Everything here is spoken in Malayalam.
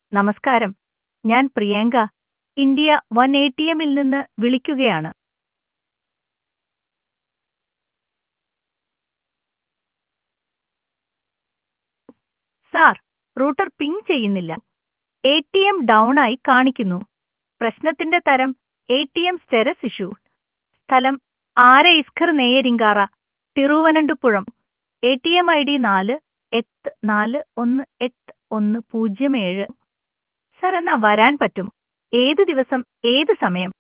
നമസ്കാരം ഞാൻ Priyanka India one A T എമ്മിൽ നിന്ന് വിളിക്കുകയാണ് സാർ റൂട്ടർ പിങ് ചെയ്യുന്നില്ല എ ടി എം ഡൗൺ ആയി കാണിക്കുന്നു പ്രശ്നത്തിന്റെ തരം A T M status issue സ്ഥലം ആര ഇസ്ഖർ Neyyattinkara Thiruvananthapuram A T M I D നാല് എട്ട് നാല് ഒന്ന് എട്ട് ഒന്ന് പൂജ്യം ഏഴ് സാർ എന്നാ വരാൻ പറ്റും ഏത് ദിവസം ഏത് സമയം